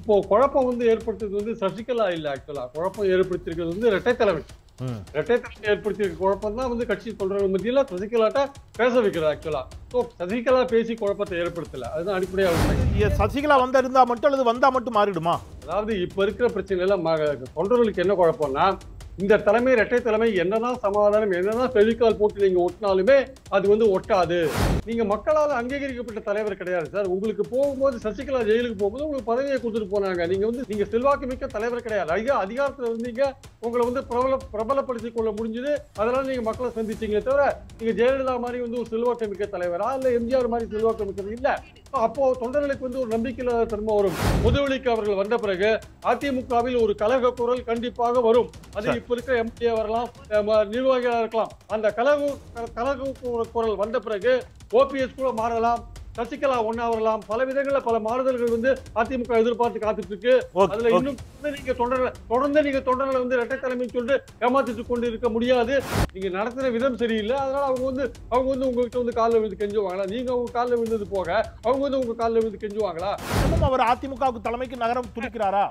இப்போ குழப்பம் வந்து ஏற்படுத்துறது வந்து சசிகலா இல்ல ஆக்சுவலா குழப்பம் ஏற்படுத்திருக்கிறது வந்து இரட்டை தலைமை ம். இரட்டை தலைமை ஏற்படுத்தியிருக்க குழப்பம் தான் வந்து கட்சி சொல்றவங்க மத்தியில சசிகலாட்ட பேச வைக்கிறது ஆக்சுவலா ஸோ சசிகலா பேசி குழப்பத்தை ஏற்படுத்தல அதுதான் அடிப்படையா உண்மை ஏ, சசிகலா வந்தா இருந்தா மட்டும் அல்லது வந்தா மட்டும் மாறிடுமா அதாவது இப்ப இருக்கிற பிரச்சனை எல்லாம் ம- தொண்டர்களுக்கு என்ன குழப்பம்னா இந்த தலைமை இரட்டை தலைமை என்னதான் சமாதானம் என்னதான் பெவிக்கால் போட்டு நீங்க ஒட்டினாலுமே அது வந்து ஒட்டாது நீங்க மக்களால் அங்கீகரிக்கப்பட்ட தலைவர் கிடையாது சார் உங்களுக்கு போகும்போது சசிகலா ஜெயிலுக்கு போகும்போது உங்களுக்கு பதவியை கொடுத்துட்டு போனாங்க நீங்க வந்து நீங்க செல்வாக்கு மிக்க தலைவர் கிடையாது அதிக அதிகாரத்துல இருந்தீங்க உங்களை வந்து பிரபல பிரபலப்படுத்திக் கொள்ள முடிஞ்சது அதனால நீங்க மக்களை சந்திச்சீங்களே தவிர நீங்க ஜெயலலிதா மாதிரி வந்து ஒரு செல்வாக்கு மிக்க தலைவரா இல்ல எம்ஜிஆர் மாதிரி செல்வாக்கு மிக்கது இல்ல அப்போ தொண்டர்களுக்கு வந்து ஒரு நம்பிக்கையில்லாத தன்மை வரும் பொதுவெளிக்கு அவர்கள் வந்த பிறகு அதிமுகவில் ஒரு கலக குரல் கண்டிப்பாக வரும் அது சரி. இப்ப இருக்கிற எம்எல்ஏ வரலாம் அஹ் நிர்வாகிகளா இருக்கலாம் அந்த கலகு கலகு குரல் வந்த பிறகு ஓபிஎஸ் கூட மாறலாம் சசிகலா ஒண்ணா வரலாம் பல விதங்கள்ல பல மாறுதல்கள் வந்து அதிமுக எதிர்பார்த்து காத்துட்டு இருக்கு ஓகே, அதுல ஓகே. இன்னும் தொடர்ந்து நீங்க தொடர்ந்து தொடர்ந்து நீங்க தொடர்ல வந்து இரட்டை தலைமைன்னு சொல்லிட்டு ஏமாத்திட்டு கொண்டு இருக்க முடியாது நீங்க நடத்துற விதம் சரியில்லை அதனால அவங்க வந்து அவங்க வந்து உங்ககிட்ட வந்து காலில் விழுந்து கெஞ்சுவாங்களா நீங்க அவங்க காலில் விழுந்தது போக அவங்க வந்து உங்க காலில் விழுந்து கெஞ்சுவாங்களா இன்னும் அவர் அதிமுகவுக்கு தலைமைக்கு நகரம் துடிக்கிறாரா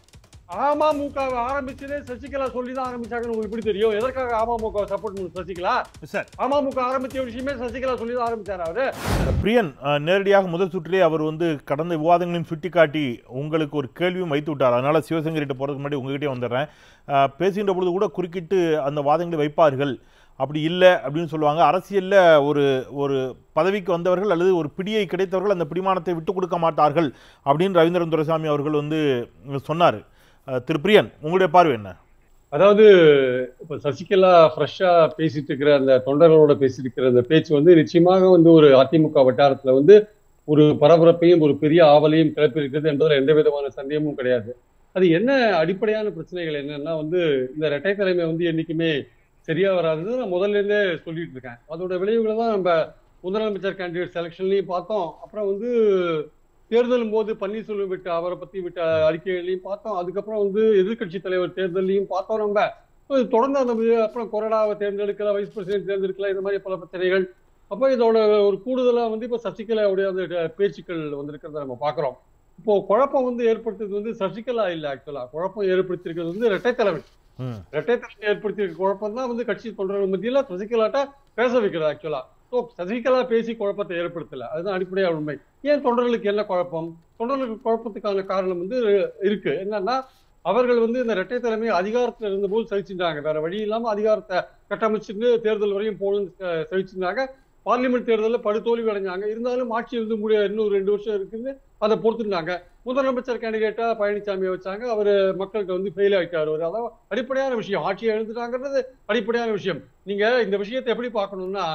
அமமுக ஆரம்பிச்சதே சசிகலா சொல்லி தான் ஆரம்பிச்சாங்கன்னு உங்களுக்கு எப்படி தெரியும் எதற்காக அமமுக சப்போர்ட் பண்ணும் சசிகலா சார் அமமுக ஆரம்பிச்ச விஷயமே சசிகலா சொல்லி தான் ஆரம்பிச்சாரு அவரு பிரியன் அஹ், நேரடியாக முதல் சுற்றிலே அவர் வந்து கடந்த விவாதங்களையும் சுட்டிக்காட்டி உங்களுக்கு ஒரு கேள்வியும் வைத்து விட்டார் அதனால சிவசங்கரிட்ட போறதுக்கு முன்னாடி உங்ககிட்டே வந்துடுறேன் அஹ், பேசுகின்ற பொழுது கூட குறுக்கிட்டு அந்த வாதங்களை வைப்பார்கள் அப்படி இல்லை அப்படின்னு சொல்லுவாங்க அரசியல்ல ஒரு ஒரு பதவிக்கு வந்தவர்கள் அல்லது ஒரு பிடியை கிடைத்தவர்கள் அந்த பிடிமானத்தை விட்டு கொடுக்க மாட்டார்கள் அப்படின்னு ரவீந்திரன் துரைசாமி அவர்கள் வந்து சொன்னார் திரு பிரியன் உங்களுடைய பார்வை என்ன அதாவது இப்ப சசிகலா ஃப்ரெஷ்ஷா பேசிட்டு இருக்கிற அந்த தொண்டர்களோட பேசிட்டு இருக்கிற அந்த பேச்சு வந்து நிச்சயமாக வந்து ஒரு அதிமுக வட்டாரத்துல வந்து ஒரு பரபரப்பையும் ஒரு பெரிய ஆவலையும் கிளப்பியிருக்கிறது என்பதில் எந்த விதமான சந்தேகமும் கிடையாது அது என்ன அடிப்படையான பிரச்சனைகள் என்னன்னா வந்து இந்த இரட்டை தலைமை வந்து என்னைக்குமே சரியா வராதுன்னு நான் முதல்ல இருந்தே சொல்லிட்டு இருக்கேன் அதோட விளைவுகளை தான் நம்ம முதலமைச்சர் கேண்டிடேட் செலெக்ஷன்லையும் பார்த்தோம் அப்புறம் வந்து தேர்தலும் போது பன்னீர்செல்வம் விட்ட அவரை பத்தி விட்ட அறிக்கைகளையும் பார்த்தோம் அதுக்கப்புறம் வந்து எதிர்க்கட்சி தலைவர் தேர்தலையும் பார்த்தோம் நம்ம அது தொடர்ந்து அந்த வி- அப்புறம் கொறடாவை தேர்ந்தெடுக்கலாம் வைஸ் பிரசிடென்ட் தேர்ந்தெடுக்கலாம் இந்த மாதிரி பல பிரச்சனைகள் அப்போ இதோட ஒரு கூடுதலா வந்து இப்ப சசிகலாவுடைய அந்த ட- பேச்சுக்கள் வந்திருக்கிறத நம்ம பார்க்கிறோம் இப்போ குழப்பம் வந்து ஏற்படுத்துறது வந்து சசிகலா இல்ல ஆக்சுவலா குழப்பம் ஏற்படுத்தியிருக்கிறது வந்து இரட்டை தலைமை ம். இரட்டை தலைமை ஏற்படுத்தியிருக்க குழப்பம் தான் வந்து கட்சி தொண்டர்கள் மத்தியில சசிகலாட்ட பேச வைக்கிறது ஆக்சுவலா ஸோ சசிகலா பேசி குழப்பத்தை ஏற்படுத்தல அதுதான் அடிப்படையான உண்மை ஏன் தொண்டர்களுக்கு என்ன குழப்பம் தொண்டர்களுக்கு குழப்பத்துக்கான காரணம் வந்து இருக்கு என்னன்னா அவர்கள் வந்து இந்த இரட்டை தலைமை அதிகாரத்துல இருந்தபோது சகிச்சிருந்தாங்க வேற வழி இல்லாம அதிகாரத்தை கட்டமைச்சுட்டு தேர்தல் வரையும் போகணும்னு சகிச்சிருந்தாங்க பார்லிமெண்ட் தேர்தலில் படுதோல்வி அடைஞ்சாங்க இருந்தாலும் ஆட்சி வந்து முடிய இன்னும் ரெண்டு வருஷம் இருக்குன்னு அதை பொறுத்திருந்தாங்க முதலமைச்சர் கேண்டிடேட்டா பழனிசாமியை வச்சாங்க அவர் மக்களுக்கு வந்து ஃபெயில் ஆயிட்டாரு அவர் அதான் அடிப்படையான விஷயம் ஆட்சியை எழுந்துட்டாங்கிறது அடிப்படையான விஷயம் நீங்க இந்த விஷயத்தை எப்படி பார்க்கணும்னா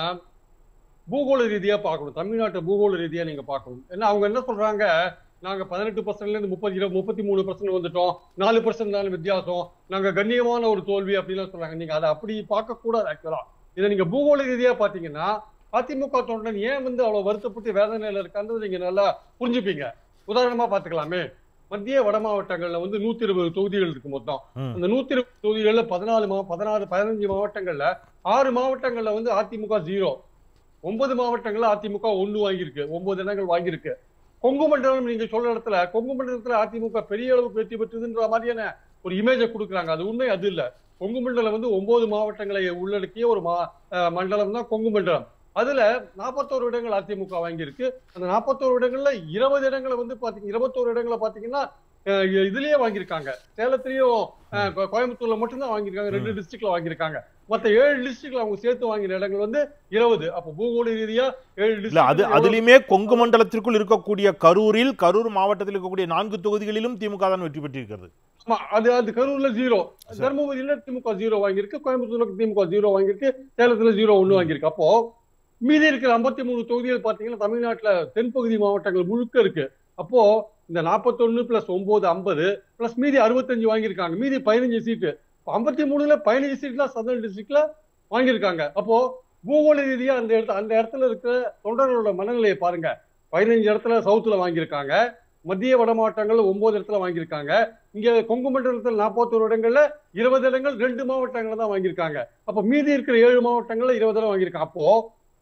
பூகோள ரீதியா பார்க்கணும் தமிழ்நாட்டை பூகோள ரீதியா நீங்க பார்க்கணும் ஏன்னா அவங்க என்ன சொல்றாங்க நாங்க பதினெட்டு பர்சன்ட்ல இருந்து முப்பது இருபது முப்பத்தி மூணு பர்சன்ட் வந்துட்டோம் நாலு பர்சன்ட் தானே வித்தியாசம் நாங்க கண்ணியமான ஒரு தோல்வி அப்படின்லாம் சொல்றாங்க நீங்க அதை அப்படி பார்க்க கூடாது ஆக்சுவலா இதை நீங்க பூகோள ரீதியா பாத்தீங்கன்னா அதிமுக தொண்டன் ஏன் வந்து அவ்வளவு வருத்தப்பட்டு வேதனையில இருக்கான்றது நீங்க நல்லா புரிஞ்சுப்பீங்க உதாரணமா பாத்துக்கலாமே மத்திய வட மாவட்டங்கள்ல வந்து நூத்தி இருபது தொகுதிகள் இருக்கு மொத்தம் ம். அந்த நூத்தி இருபது தொகுதிகள்ல பதினாலு மா பதினாறு பதினஞ்சு மாவட்டங்கள்ல ஆறு மாவட்டங்கள்ல வந்து அதிமுக ஜீரோ ஒன்பது மாவட்டங்கள்ல அதிமுக ஒண்ணு வாங்கியிருக்கு ஒன்பது இடங்கள் வாங்கியிருக்கு கொங்கு மண்டலம் நீங்க சொல்ற இடத்துல கொங்கு மண்டலத்துல அதிமுக பெரிய அளவுக்கு வெற்றி பெற்றதுன்ற மாதிரியான ஒரு இமேஜை கொடுக்குறாங்க அது உண்மை அது இல்ல கொங்கு மண்டலம் வந்து ஒன்பது மாவட்டங்களை உள்ளடக்கிய ஒரு மா அஹ் மண்டலம் தான் கொங்கு மண்டலம் அதுல நாற்பத்தோரு இடங்கள் அதிமுக வாங்கியிருக்கு அந்த நாற்பத்தோரு இடங்கள்ல இருபது இடங்களை வந்து பாத்தீங்க இருபத்தோரு இடங்களை பாத்தீங்கன்னா அஹ் இதுலயே வாங்கியிருக்காங்க சேலத்திலயும் அஹ் கோ- கோயம்புத்தூர்ல மட்டும்தான் வாங்கியிருக்காங்க ரெண்டு டிஸ்ட்ரிக்ட்ல வாங்கியிருக்காங்க மத்த ஏழு டிஸ்ட்ரிக்ட்ல அவங்க சேர்த்து வாங்கின இடங்கள் வந்து இருபது அப்ப பூகோள ரீதியா ஏழு இல்ல அது district அதுலயுமே கொங்கு மண்டலத்திற்குள் இருக்கக்கூடிய கரூரில் கரூர் மாவட்டத்தில் இருக்கக்கூடிய நான்கு தொகுதிகளிலும் திமுக தான் வெற்றி பெற்றிருக்கிறது ஆமா அது அது கரூர்ல ஜீரோ சரி. தருமபுரியில திமுக ஜீரோ வாங்கியிருக்கு கோயம்புத்தூர்ல திமுக ஜீரோ வாங்கியிருக்கு சேலத்துல ஜீரோ ஒண்ணு வாங்கியிருக்கு அப்போ மீதி இருக்கிற ஐம்பத்தி மூணு தொகுதிகள் பாத்தீங்கன்னா தமிழ்நாட்டுல தென்பகுதி மாவட்டங்கள் முழுக்க இருக்கு அப்போ இந்த நாற்பத்தொன்னு பிளஸ் ஒன்பது ஐம்பது பிளஸ் மீதி அறுபத்தஞ்சு வாங்கியிருக்காங்க மீதி பதினஞ்சு சீட்டு ஐம்பத்தி மூணுல பதினஞ்சு சீட்ல சதர்ன் டிஸ்ட்ரிக்ட்ல வாங்கியிருக்காங்க அப்போ பூகோள ரீதியா அந்த இடத்துல அந்த இடத்துல இருக்கிற தொண்டர்களோட மனநிலையை பாருங்க பதினஞ்சு இடத்துல சவுத்துல வாங்கியிருக்காங்க மத்திய வட மாவட்டங்கள்ல ஒன்பது இடத்துல வாங்கியிருக்காங்க இங்க கொங்கு மண்டலத்தில் நாற்பத்தோரு இடங்கள்ல இருபது இடங்கள் ரெண்டு மாவட்டங்கள்ல தான் வாங்கியிருக்காங்க அப்ப மீதி இருக்கிற ஏழு மாவட்டங்கள்ல இருபது இடம் வாங்கியிருக்காங்க அப்போ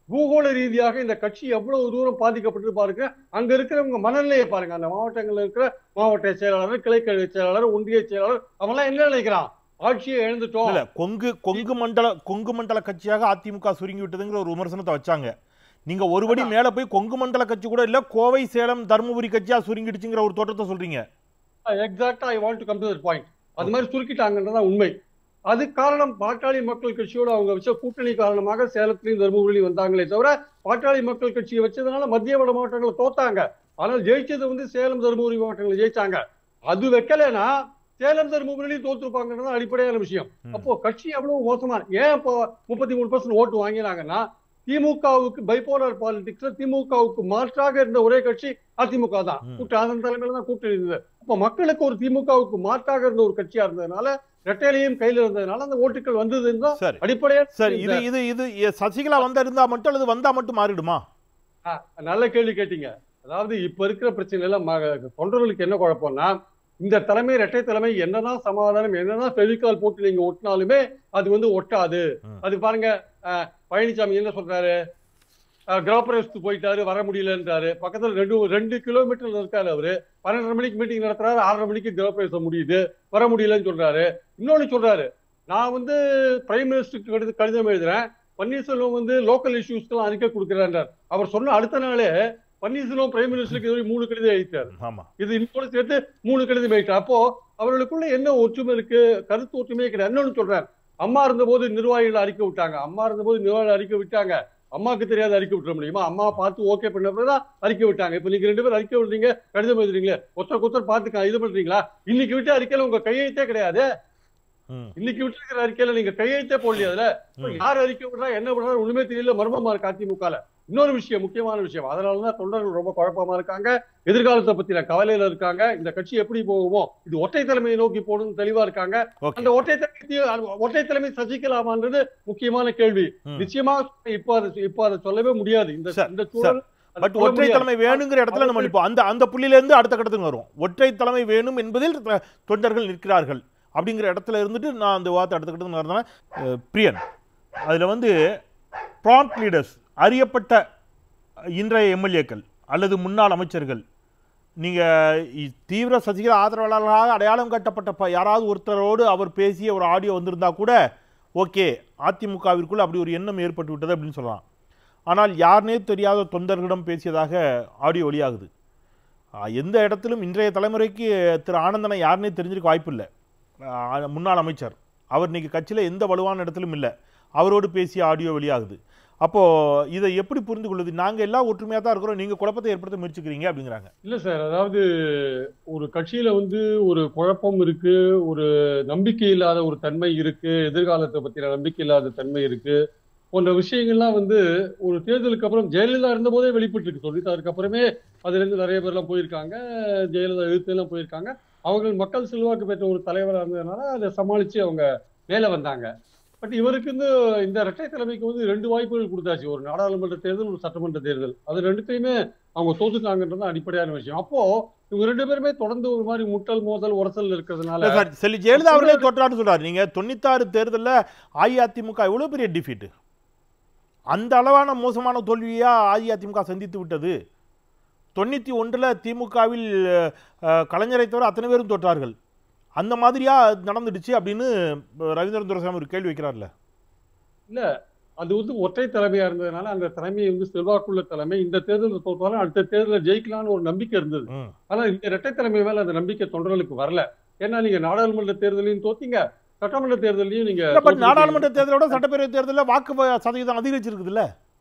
பூகோள ரீதியாக இந்த கட்சி எவ்வளவு தூரம் பாதிக்கப்பட்டு பாருங்க அங்க இருக்கிறவங்க மனநிலையை பாருங்க அந்த மாவட்டங்கள்ல இருக்கிற மாவட்ட செயலாளர் கிளைக்கழக செயலாளர் ஒன்றிய செயலாளர் அவன்லாம் என்ன நினைக்கிறான் ஆட்சியை இழந்துட்டோம் இல்ல கொங்கு கொங்கு மண்டல கொங்கு மண்டல கட்சியாக அதிமுக சுருங்கி விட்டதுங்கிற ஒரு விமர்சனத்தை வச்சாங்க நீங்க ஒருபடி மேல போய் கொங்கு மண்டல கட்சி கூட இல்ல கோவை சேலம் தருமபுரி கட்சியா சுருங்கிடுச்சுங்கிற ஒரு தோற்றத்தை சொல்றீங்க எக்ஸாக்டா I want to come to that point அது மாதிரி சுருக்கிட்டாங்கன்றதான் உண்மை அது காரணம் பாட்டாளி மக்கள் கட்சியோட அவங்க வச்ச கூட்டணி காரணமாக சேலத்திலையும் தருமபுரியிலையும் வந்தாங்களே தவிர பாட்டாளி மக்கள் கட்சியை வச்சதுனால மத்திய வட மாவட்டங்களை தோத்தாங்க ஆனால் ஜெயிச்சது வந்து சேலம் தருமபுரி மாவட்டங்களை ஜெயிச்சாங்க அது வைக்கலைன்னா சேலம் தருமபுரியிலையும் தோத்துருப்பாங்கன்றது அடிப்படையான விஷயம் ம். அப்போ கட்சி அவ்வளவு மோசமான ஏன் இப்போ முப்பத்தி மூணு பர்சன்ட் ஓட்டு வாங்கினாங்கன்னா திமுகவுக்கு பைபோலார் பாலிடிக்ஸ்ல திமுகவுக்கு மாற்றாக இருந்த ஒரே கட்சி அதிமுக தான் ம். கூட்ட அதன் தலைமையில தான் கூட்டணி இருந்தது அப்ப மக்களுக்கு ஒரு திமுகவுக்கு மாற்றாக இருந்த ஒரு கட்சியா இருந்ததுனால ரெட்டையிலையும் கையில இருந்ததுனால அந்த ஓட்டுகள் வந்ததுன்னு தான் சரி அடிப்படையா சரி இது இது இது எ, சசிகலா வந்தா இருந்தா மட்டும் அல்லது வந்தா மட்டும் மாறிடுமா ஆ, நல்ல கேள்வி கேட்டீங்க அதாவது இப்ப இருக்கிற பிரச்சனை எல்லாம் ம- தொண்டர்களுக்கு என்ன குழப்பம்னா இந்த தலைமை இரட்டை தலைமை என்னதான் சமாதானம் என்னதான் ஃபெவிகால் போட்டு நீங்க ஒட்டினாலுமே அது வந்து ஒட்டாது ம். அது பாருங்க அஹ், பழனிசாமி என்ன சொல்றாரு கிராபரேஸ்க்கு போயிட்டாரு வர முடியலன்றாரு பக்கத்துல ரெண்டு ரெண்டு கிலோமீட்டர்ல இருக்காரு அவரு பன்னெண்டரை மணிக்கு மீட்டிங் நடத்துறாரு ஆறரை மணிக்கு கிராபரேஸ் முடியுது வர முடியலன்னு சொல்றாரு இன்னொன்னு சொல்றாரு நான் வந்து பிரைம் மினிஸ்டருக்கு கடித கடிதம் எழுதுறேன் பன்னீர்செல்வம் வந்து லோக்கல் இஷ்யூஸ்க்கெல்லாம் அறிக்கை கொடுக்குறாரு அவர் சொன்ன அடுத்த நாளே பன்னீர்செல்வம் பிரைம் மினிஸ்டருக்கு இதுவரை மூணு கடிதம் எழுதிட்டார் ஆமா இது இன்னொரு சேர்த்து மூணு கடிதம் எழுதிட்டார் அப்போ அவர்களுக்குள்ள என்ன ஒற்றுமை இருக்கு கருத்து ஒற்றுமையே கிடையாது இன்னொன்னு சொல்றாரு அம்மா இருந்தபோது நிர்வாகிகள் அறிக்கை விட்டாங்க அம்மா இருந்தபோது நிர்வாகிகள் அறிக்கை விட்டாங்க அம்மாக்கு தெரியாத அறிக்கை விட்டுற முடியுமா அம்மா பார்த்து ஓகே பண்ண பிறகுதான் அறிக்கை விட்டாங்க இப்ப நீங்க ரெண்டு பேரும் அறிக்கை விடுறீங்க கடிதம் எழுதுறீங்களே ஒருத்தர் குத்தர் பார்த்து இது பண்றீங்களா இன்னைக்கு விட்டு அறிக்கையில உங்க கையெழுத்தே கிடையாது ம், இன்னைக்கு விட்டுருக்கிற அறிக்கையில நீங்க கையெழுத்தே போடலையா அதுல இப்ப ம். யார் அறிக்கை விடுறா என்ன பண்றா ஒண்ணுமே தெரியல மர்மமா இருக்கு அதிமுகல இன்னொரு விஷயம் முக்கியமான விஷயம் அதனாலதான் தொண்டர்கள் ரொம்ப குழப்பமா இருக்காங்க எதிர்காலத்தை பத்தின கவலையில இருக்காங்க இந்த கட்சி எப்படி போகுமோ இது ஒற்றை தலைமையை நோக்கி போகணும்னு தெளிவா இருக்காங்க ஓகே அந்த ஒற்றை தலைமை ஒற்றை தலைமை சசிகலாமான்றது முக்கியமான கேள்வி ம். நிச்சயமா இப்ப அதை இப்ப அதை சொல்லவே முடியாது இந்த சார், இந்த சூழல் அதை பட் சொல்ல ஒற்றை முடியாது. தலைமை வேணுங்கிற இடத்துல நம்ம நிற்போம் அந்த அந்த புள்ளியில இருந்து அடுத்த கட்டத்துக்கு வரும் ஒற்றை தலைமை வேணும் என்பதில் த- தொண்டர்கள் நிற்கிறார்கள் அப்படிங்கிற இடத்துல இருந்துட்டு நான் அந்த வார்த்தை அடுத்த கட்டத்துக்கு வரதான் அஹ், பிரியன் அதுல வந்து ப்ராம்ப்ட் லீடர்ஸ் அறியப்பட்ட இன்றைய எம்எல்ஏக்கள் அல்லது முன்னாள் அமைச்சர்கள் நீங்க இ- தீவிர சசிகலா ஆதரவாளர்களாக அடையாளம் காட்டப்பட்ட ப- யாராவது ஒருத்தரோடு அவர் பேசிய ஒரு ஆடியோ வந்திருந்தா கூட ஓகே அதிமுகவிற்குள் அப்படி ஒரு எண்ணம் ஏற்பட்டு விட்டது அப்படின்னு சொல்லலாம் ஆனால் யாருனே தெரியாத தொண்டர்களிடம் பேசியதாக ஆடியோ வெளியாகுது ஆ, எந்த இடத்திலும் இன்றைய தலைமுறைக்கு திரு ஆனந்தனை யாருனே தெரிஞ்சிருக்க வாய்ப்பில்லை ஆ, முன்னாள் அமைச்சர் அவர் இன்னைக்கு கட்சியில் எந்த வலுவான இடத்திலும் இல்லை அவரோடு பேசிய ஆடியோ வெளியாகுது அப்போ இதை எப்படி புரிந்து கொள்வது நாங்க எல்லாம் ஒற்றுமையா தான் இருக்கிறோம் நீங்க குழப்பத்தை ஏற்படுத்த முயற்சிக்கிறீங்க அப்படிங்கிறாங்க இல்ல சார் அதாவது ஒரு கட்சியில வந்து ஒரு குழப்பம் இருக்கு ஒரு நம்பிக்கை இல்லாத ஒரு தன்மை இருக்கு எதிர்காலத்தை பத்தின நம்பிக்கை இல்லாத தன்மை இருக்கு போன்ற விஷயங்கள்லாம் வந்து ஒரு தேர்தலுக்கு அப்புறம் ஜெயலலிதா இருந்த போதே வெளிப்பட்டு இருக்கு சொல்லித்தாருக்கு அப்புறமே அதுல இருந்து நிறைய பேர்லாம் போயிருக்காங்க ஜெயலலிதா எழுத்து எல்லாம் போயிருக்காங்க அவங்க மக்கள் செல்வாக்கு பெற்ற ஒரு தலைவரா இருந்ததுனால அதை சமாளிச்சு அவங்க மேல வந்தாங்க பட் இவருக்கு வந்து இந்த இரட்டை தலைமைக்கு வந்து ரெண்டு வாய்ப்புகள் கொடுத்தாச்சு ஒரு நாடாளுமன்ற தேர்தல் ஒரு சட்டமன்ற தேர்தல் அது ரெண்டுத்தையுமே அவங்க தோத்துட்டாங்கன்றது அடிப்படையான விஷயம் அப்போ இவங்க ரெண்டு பேருமே தொடர்ந்து ஒரு மாதிரி முட்டல் மோதல் உரசல் இருக்கிறதுனால இல்ல சார் செல்வி ஜெயலலிதா அவர்களே தொற்றான்னு சொல்றாரு நீங்க தொண்ணூத்தாறு தேர்தல்ல அஇஅதிமுக எவ்வளவு பெரிய டிஃபீட் அந்த அளவான மோசமான தோல்வியா அஇஅதிமுக சந்தித்து விட்டது தொண்ணூத்தி ஒன்றுல திமுகவில் அஹ், கலைஞரை தவிர அத்தனை பேரும் தோற்றார்கள் அந்த மாதிரியா நடந்துடுச்சு அப்படின்னு ரவீந்திரன் துரைசாமி ஒரு கேள்வி வைக்கிறார்ல அது வந்து ஒற்றை தலைமையா இருந்ததுனால அந்த தலைமையை வந்து செல்வாக்குள்ள தலைமை இந்த தேர்தலில் தோற்றாலும் அடுத்த தேர்தலில் ஜெயிக்கலாம்னு ஒரு நம்பிக்கை இருந்தது ம். ஆனா இந்த இரட்டை தலைமை மேல அந்த நம்பிக்கை தொண்டர்களுக்கு வரல ஏன்னா நீங்க நாடாளுமன்ற தேர்தலையும் தோத்தீங்க சட்டமன்ற தேர்தலையும் நீங்க இல்ல, பட் தோத்துட்டீங்க. நாடாளுமன்ற தேர்தலோட சட்டப்பேரவை தேர்தலில் வாக்கு வ- சதவீதம் அதிகரிச்சிருக்குதுல்ல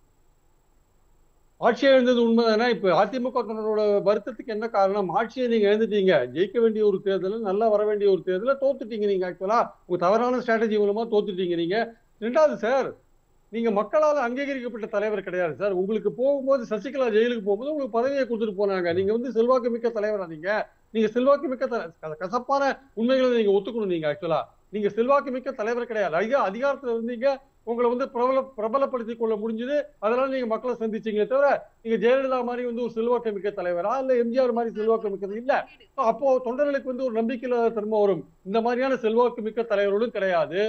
ஆட்சியை எழுந்தது உண்மைதானே இப்ப அதிமுக தொண்டரோட வருத்தத்துக்கு என்ன காரணம் ஆட்சியை நீங்க எழுந்துட்டீங்க ஜெயிக்க வேண்டிய ஒரு தேர்தல் நல்லா வர வேண்டிய ஒரு தேர்தல தோத்துட்டீங்க நீங்க ஆக்சுவலா உங்க தவறான ஸ்ட்ராட்டஜி மூலமா தோத்துட்டீங்க நீங்க ரெண்டாவது சார் நீங்க மக்களால் அங்கீகரிக்கப்பட்ட தலைவர் கிடையாது சார் உங்களுக்கு போகும்போது சசிகலா ஜெயிலுக்கு போகும்போது உங்களுக்கு பதவியை கொடுத்துட்டு போனாங்க நீங்க வந்து செல்வாக்கு மிக்க தலைவரா நீங்க நீங்க செல்வாக்கு மிக்க த- க- கசப்பான உண்மைகளை நீங்க ஒத்துக்கணும் நீங்க ஆக்சுவலா நீங்க செல்வாக்கு மிக்க தலைவர் கிடையாது அதிக அதிகாரத்துல இருந்தீங்க உங்களை வந்து பிரபல பிரபலப்படுத்திக் கொள்ள முடிஞ்சது அதனால நீங்க மக்களை சந்திச்சீங்களே தவிர நீங்க ஜெயலலிதா மாதிரி வந்து ஒரு செல்வாக்கு மிக்க தலைவரா இல்ல எம்ஜிஆர் மாதிரி செல்வாக்கு மிக்கது இல்ல அப்போ தொண்டர்களுக்கு வந்து ஒரு நம்பிக்கையில்லாத தன்மை வரும் இந்த மாதிரியான செல்வாக்கு மிக்க தலைவர்களும் கிடையாது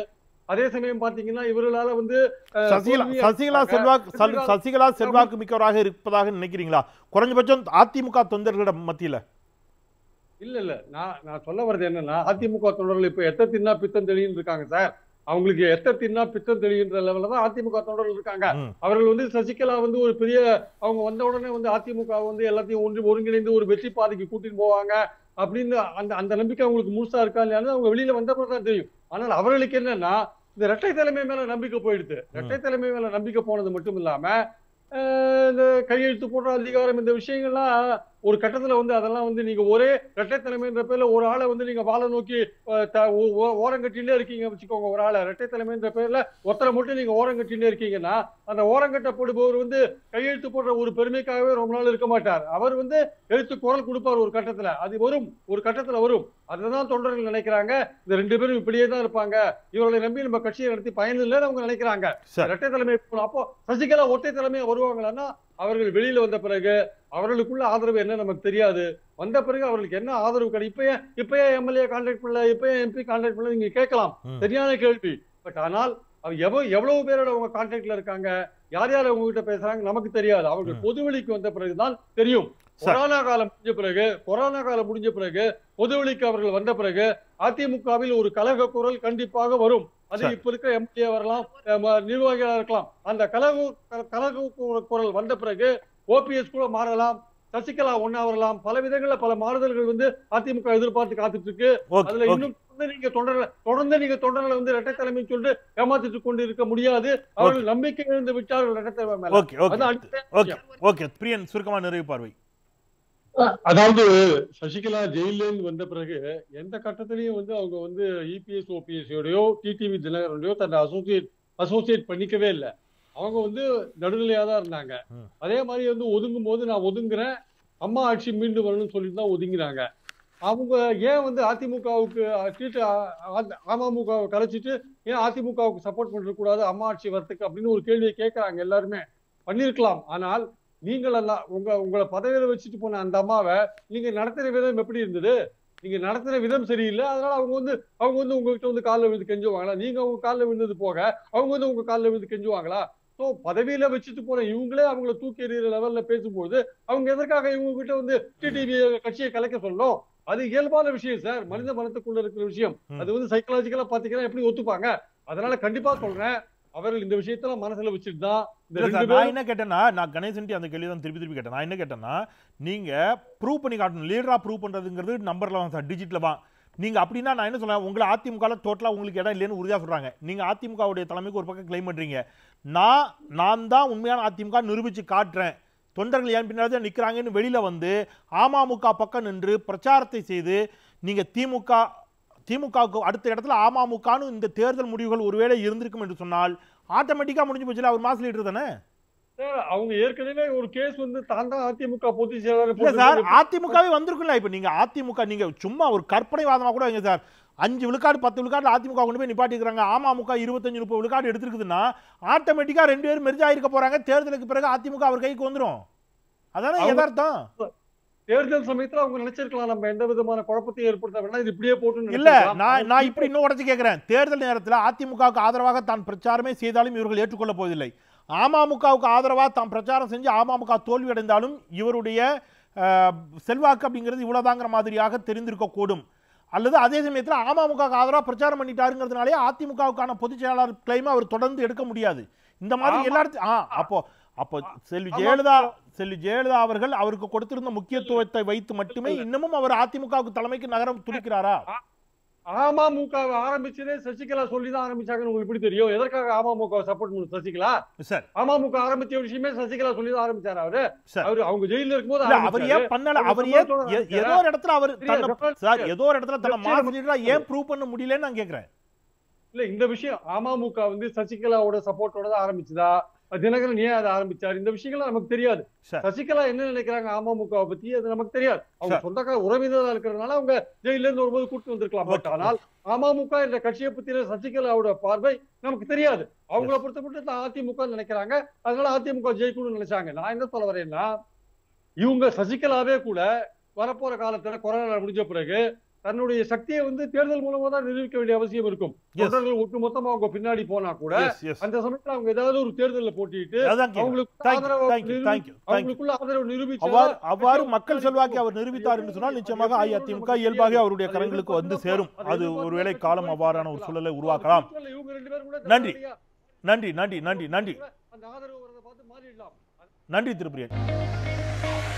அதே சமயம் பாத்தீங்கன்னா இவர்களால வந்து அஹ், சசிகலா தோல்வியை சசிகலா அடைஞ்சாங்க. செல்வாக்கு சல்- சசிகலா- சசிகலா செல்வாக்கு மிக்கவராக இருப்பதாக நினைக்கிறீங்களா குறைஞ்சபட்சம் அதிமுக தொண்டர்களிடம் மத்தியில இல்ல இல்ல நான் நான் சொல்ல வர்றது என்னன்னா அதிமுக தொண்டர்கள் இப்ப எத்த தின்னா பித்தம் தெளின்னு இருக்காங்க சார் அவங்களுக்கு எத்த தின்னா பித்தம் தெளின்ற லெவல்ல தான் அதிமுக தொண்டர்கள் இருக்காங்க ம். அவர்கள் வந்து சசிகலா வந்து ஒரு பெரிய அவங்க வந்த உடனே வந்து அதிமுக வந்து எல்லாத்தையும் ஒன்று ஒருங்கிணைந்து ஒரு வெற்றி பாதைக்கு கூட்டிட்டு போவாங்க அப்படின்னு அந்த அந்த நம்பிக்கை அவங்களுக்கு முழுசா இருக்கா இல்லையான்னு அவங்க வெளியில வந்தப்பறம் தான் தெரியும் ஆனால் அவர்களுக்கு என்னன்னா இந்த இரட்டை தலைமை மேல நம்பிக்கை போயிடுது இரட்டை தலைமை மேல நம்பிக்கை போனது மட்டும் இல்லாம அஹ், இந்த கையெழுத்து போடுற அதிகாரம் இந்த விஷயங்கள்லாம் ஒரு கட்டத்துல வந்து அதெல்லாம் வந்து நீங்க ஒரே இரட்டை தலைமைன்ற பேர்ல ஒரு ஆளை வந்து நீங்க வாழை நோக்கி அஹ், த- ஓ- ஓ- ஓரங்கட்டிலே இருக்கீங்க வச்சுக்கோங்க ஒரு ஆளை இரட்டை தலைமைன்ற பேர்ல ஒருத்தரை மட்டும் நீங்க ஓரங்கட்டிலே இருக்கீங்கன்னா அந்த ஓரங்கட்டப்படுபவர் வந்து கையெழுத்து போடுற ஒரு பெருமைக்காகவே ரொம்ப நாள் இருக்க மாட்டார் அவர் வந்து எழுத்து குரல் கொடுப்பார் ஒரு கட்டத்துல அது வரும் ஒரு கட்டத்துல வரும் அதுதான் தொண்டர்கள் நினைக்கிறாங்க இந்த ரெண்டு பேரும் இப்படியே தான் இருப்பாங்க இவர்களை நம்பி நம்ம கட்சியை நடத்தி பயன் இல்லைன்னு அவங்க நினைக்கிறாங்க சரி. இரட்டை தலைமை போகணும். அப்போ சசிகலா ஒற்றை தலைமையா வருவாங்களான்னா அவர்கள் வெளியில வந்த பிறகு அவர்களுக்குள்ள ஆதரவு என்ன நமக்கு தெரியாது வந்த பிறகு அவர்களுக்கு என்ன ஆதரவு கிடைக்கும் இப்ப ஏன் இப்ப ஏன் எம்எல்ஏ கான்டாக்ட் பண்ணல இப்ப ஏன் எம்பி கான்டாக்ட் பண்ணல நீங்க கேட்கலாம் ம். சரியான கேள்வி பட் ஆனால் அவர் எவ்வளவு எவ்வளவு பேரோட அவங்க கான்டாக்ட்ல இருக்காங்க யார் யார் அவங்க கிட்ட பேசுறாங்க நமக்கு தெரியாது அவர்கள் ம். பொதுவெளிக்கு வந்த பிறகுதான் தெரியும் சரி. கொரோனா காலம் முடிஞ்ச பிறகு கொரோனா காலம் முடிஞ்ச பிறகு பொதுவெளிக்கு அவர்கள் வந்த பிறகு அதிமுகவில் ஒரு கலக குரல் கண்டிப்பாக வரும் அது சரி. இப்ப இருக்க எம்எல்ஏ வரலாம் அஹ் ம- நிர்வாகிகளா இருக்கலாம் அந்த கலகு க- கலகு கு- குரல் வந்த பிறகு ஓபிஎஸ் கூட மாறலாம் சசிகலா ஒன்னா வரலாம் பல விதங்கள்ல பல மாறுதல்கள் வந்து அதிமுக எதிர்பார்த்து காத்துட்டு இருக்கு ஓகே அதுல ஓகே இன்னும் தொடர்ந்து நீங்க தொடர்ல தொடர்ந்து நீங்க தொடர்ல வந்து இரட்டை தலைமை சொல்லிட்டு ஏமாத்திட்டு கொண்டு இருக்க முடியாது அவர்கள் நம்பிக்கை இழந்து விட்டார்கள் இரட்டை தலைமை மேல ஓகே ஓகே அது அடுத்த ஓகே ஓகே பிரியன் சுருக்கமா நிறைவு பார்வை அதாவது சசிகலா ஜெயில இருந்து வந்த பிறகு எந்த கட்டத்திலையும் வந்து அவங்க வந்து இபிஎஸ் ஓபிஎஸ்யோடயோ டிடிவி தினகரனையோ தன்னை அசோசியேட் அசோசியேட் பண்ணிக்கவே இல்லை அவங்க வந்து நடுநிலையா தான் இருந்தாங்க ம். அதே மாதிரி வந்து ஒதுங்கும் போது நான் ஒதுங்குறேன் அம்மா ஆட்சி மீண்டும் வரணும்னு சொல்லிட்டு தான் ஒதுங்கினாங்க அவங்க ஏன் வந்து அதிமுகவுக்கு சீட்டு அமமுகவை கலைச்சிட்டு ஏன் அதிமுகவுக்கு சப்போர்ட் பண்ணிடக்கூடாது அம்மா ஆட்சி வரத்துக்கு அப்படின்னு ஒரு கேள்வியை கேட்கறாங்க எல்லாருமே பண்ணிருக்கலாம் ஆனால் நீங்கள் எல்லாம் உங்க உங்களை பதவியில வச்சுட்டு போன அந்த அம்மாவை நீங்க நடத்துற விதம் எப்படி இருந்தது நீங்க நடத்துற விதம் சரியில்லை அதனால அவங்க வந்து அவங்க வந்து உங்ககிட்ட வந்து காலில் விழுந்து கெஞ்சுவாங்களா நீங்க அவங்க காலில் விழுந்தது போக அவங்க வந்து உங்க காலில் விழுந்து கெஞ்சுவாங்களா ஸோ பதவியில வச்சுட்டு போன இவங்களே அவங்கள தூக்கி எறிகிற லெவல்ல பேசும்போது அவங்க எதற்காக இவங்க கிட்ட வந்து டிடிவி கட்சியை கலைக்க சொல்லணும் அது இயல்பான விஷயம் சார் மனித மனத்துக்குள்ள இருக்கிற விஷயம் ம். அது வந்து சைக்கலாஜிக்கலா பாத்தீங்கன்னா எப்படி ஒத்துப்பாங்க அதனால கண்டிப்பா சொல்றேன் அவர்கள் இந்த விஷயத்தெல்லாம் மனசுல வச்சுட்டு தான் இந்த இல்ல ரெண்டு சார் பேரும் நான் என்ன கேட்டேன்னா நான் கணேசன்டி அந்த கேள்வி தான் திருப்பி திருப்பி கேட்டேன் நான் என்ன கேட்டேன்னா நீங்க ப்ரூவ் பண்ணி காட்டணும் லீடரா ப்ரூவ் பண்றதுங்கிறது நம்பர்ல தான் சார் டிஜிட்ல தான் நீங்க அப்படின்னா நான் என்ன சொல்றேன் உங்களை அதிமுக டோட்டலா உங்களுக்கு இடம் இல்லைன்னு உறுதியா சொல்றாங்க நீங்க அதிமுகவுடைய தலைமைக்கு ஒரு பக்கம் கிளைம் பண்றீங்க நான் நான் தான் உண்மையான அதிமுக நிரூபிச்சு காட்டுறேன் தொண்டர்கள் ஏன் பின்னாடி நிக்கிறாங்கன்னு வெளியில வந்து அமமுக பக்கம் நின்று பிரச்சாரத்தை செய்து நீங்க திமுக திமுகவுக்கு அடுத்த இடத்துல அமமுகன்னு இந்த தேர்தல் முடிவுகள் ஒருவேளை இருந்திருக்கும் என்று சொன்னால் ஆட்டோமேட்டிக்கா முடிஞ்சு போச்சுல அவர் மாசு லீடர் தானே சார், அவங்க ஏற்கனவே ஒரு கேஸ் வந்து தான் தான் அதிமுக பொதுச் செயலாளர் இல்ல சார் போட்டு- அதிமுகவே வந்திருக்குல்ல இப்ப நீங்க அதிமுக நீங்க சும்மா ஒரு கற்பனை வாதமா கூட வைங்க சார் அஞ்சு விழுக்காடு பத்து விழுக்காடு அதிமுக கொண்டு போய் நிப்பாட்டிக்கிறாங்க அமமுக இருபத்தஞ்சு முப்பது விழுக்காடு எடுத்திருக்குதுன்னா ஆட்டோமேட்டிக்கா ரெண்டு பேரும் மெர்ஜ் ஆயிருக்க போறாங்க தேர்தலுக்கு பிறகு அதிமுக அவர் கைக்கு வந்துரும் அதானே அவங்க- யதார்த்தம் தேர்தல் சமயத்துல அவங்க நினைச்சிருக்கலாம் நம்ம எந்த விதமான குழப்பத்தையும் ஏற்படுத்த வேண்டாம் இது இப்படியே போட்டு இல்ல நினைச்சிருக்கலாம். நான் நான் இப்படி இன்னும் உடச்சு கேட்கிறேன் தேர்தல் நேரத்தில் அதிமுகவுக்கு ஆதரவாக தான் பிரச்சாரமே செய்தாலும் இவர்கள் ஏற்றுக்கொள்ளப் போவதில்லை அமமுகவுக்கு ஆதரவாக தாம் பிரச்சாரம் செஞ்சு அமமுக தோல்வி அடைந்தாலும் இவருடைய அஹ், செல்வாக்கு அப்படிங்கிறது இவ்வளவுதாங்கிற மாதிரியாக தெரிந்திருக்கக்கூடும் அல்லது அதே சமயத்தில் அமமுகவுக்கு ஆதரவாக பிரச்சாரம் பண்ணிட்டாருங்கிறதுனாலே அதிமுகவுக்கான பொதுச் செயலாளர் கிளைமை அவர் தொடர்ந்து எடுக்க முடியாது இந்த மாதிரி ஆமா. எல்லா இடத்து- ஆ அப்போ அப்போ செல்வி ஆமா. ஜெயலலிதா செல்வி ஜெயலலிதா அவர்கள் அவருக்கு கொடுத்திருந்த முக்கியத்துவத்தை வைத்து மட்டுமே இன்னமும் அவர் அதிமுகவுக்கு தலைமைக்கு நகரம் துடிக்கிறாரா அமமுக ஆரம்பிச்சதே சசிகலா சொல்லி தான் ஆரம்பிச்சாங்கன்னு உங்களுக்கு எப்படி தெரியும் எதற்காக அமமுக சப்போர்ட் பண்ணு சசிகலா சார் அமமுக ஆரம்பிச்ச விஷயமே சசிகலா சொல்லி தான் ஆரம்பிச்சாரு அவரு சார். அவரு அவங்க ஜெயில இருக்கும்போது இல்ல அவர் ஆரம்பிச்சாரு. ஏன் பண்ணல அவங்க அவர் ஏன் சம்பளத்தோட எ- ஏதோ ஒரு இடத்துல அவர் இல்ல, தன்னை reference சார் இருக்கு. ஏதோ ஒரு இடத்துல தன்னை நிச்சயம் மாஸ் லீடரா ஏன் ப்ரூவ் பண்ண முடியலன்னு நான் கேக்குறேன் இல்ல இந்த விஷயம் அமமுக வந்து சசிகலாவோட சப்போர்ட்டோட தான் ஆரம்பிச்சதா தினகரன் ஏன் அதை ஆரம்பிச்சாரு இந்த விஷயங்கள்லாம் நமக்கு தெரியாது சார். சசிகலா என்ன நினைக்கிறாங்க அமமுகவை பத்தி அது நமக்கு தெரியாது அவங்க சார். சொந்தக்கார உறவினரா இருக்கிறதுனால அவங்க ஜெயில இருந்து வரும்போது கூட்டு வந்திருக்கலாம் பட் ஓகே. ஆனால் அமமுக என்ற கட்சியை பத்தின சசிகலாவோட பார்வை நமக்கு தெரியாது அவங்கள பொறுத்த மட்டும் தான் அதிமுக நினைக்கிறாங்க அதனால அதிமுக ஜெயிக்கணும்னு நினைச்சாங்க நான் என்ன சொல்ல வரேன்னா இவங்க சசிகலாவே கூட வரப்போற காலத்துல கொரோனா முடிஞ்ச பிறகு தன்னுடைய சக்தியை வந்து தேர்தல் மூலமா தான் நிரூபிக்க வேண்டிய அவசியம் இருக்கும் Yes. தொண்டர்கள் ஒட்டுமொத்தமா அவங்க பின்னாடி போனா கூட எஸ் எஸ் அந்த சமயத்துல அவங்க ஏதாவது ஒரு தேர்தல்ல போட்டிட்டு அதான் கேக்குறேன். அவங்களுக்கு Thank you, ஆதரவு thank you, நிரூபி- thank you, thank you. அவங்களுக்குள்ள ஆதரவு நிரூபிச்சா அவ்வாறு அவ்வாறு மக்கள் செல்வாக்கை அவர் நிரூபித்தார் என்று சொன்னால் நிச்சயமாக அஇஅதிமுக இயல்பாக அவருடைய கரங்களுக்கு வந்து சேரும் அது ஒருவேளை காலம் அவ்வாறான ஒரு சூழலை உருவாக்கலாம் இவங்க ரெண்டு பேரும் கூட நன்றி. தனித்தனியா நன்றி நன்றி நன்றி நன்றி அந்த ஆதரவு வரதை பார்த்து மாறிடலாம் நன்றி திருப்பிரியன்